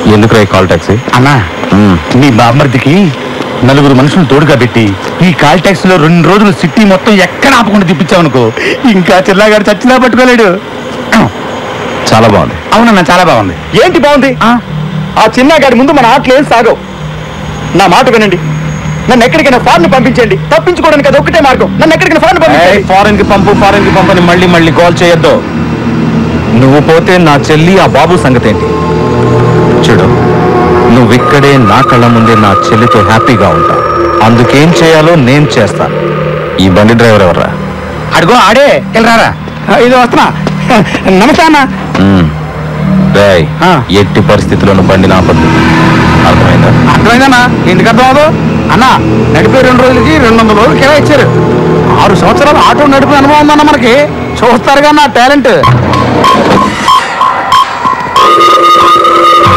ఎందుకు రా call taxi అన్నా మీ బామ్మర్దికి నలుగురు మనుషులు తోడుగా పెట్టి ఈ కాల్ ట్యాక్సీ లో రెండు రోజులు సిటీ మొత్తం ఎక్కడ ఆపకుండా తిప్పించావనుకో ఇంకా చిల్లాగాడు చచ్చినా పట్టుకోలేడు చాలా బాగుంది అవునన్నా చాలా బాగుంది ఏంటి బాగుంది ఆ చిన్న గాడి ముందు మన ఆటలు ఏం సాగవు నా మాట వినండి నన్ను ఎక్కడికైనా ఫారెన్ పంపించండి తప్పించుకోవడానికి అది ఒక్కటే మార్గం నన్ను ఎక్కడికైనా ఫారెన్ పంపించండి ఫారెన్ కి పంపు ఫారెన్ కి పంపని మళ్ళీ మళ్ళీ కాల్ చేయొద్దు నువ్వు పోతే నా చెల్లి ఆ బాబు సంగతి ఏంటి చూడు నువ్వు ఇక్కడే నా కళ్ళ ముందే నా చెల్లితో హ్యాపీగా ఉంటా అందుకేం చేయాలో నేను చేస్తాను ఈ బండి డ్రైవర్ ఎవర్రా అడుగో ఆడే వెళ్ళరారా ఇది వస్తున్నా నమస్తే అన్న మ్మ్. రేయ్ ఆ. ఎట్టి పరిస్థితుల్లోనూ బండి నాపద్దు అర్థమైందా అర్థమైందన్నా ఎందుకు అర్థం అవదు అన్న నడిపే రెండు రోజులకి రెండు వందల రోజులు కిరా ఇచ్చారు ఆరు సంవత్సరాలు ఆటో నడిపే అనుభవం ఉందన్న మనకి చూస్తారుగా నా టాలెంట్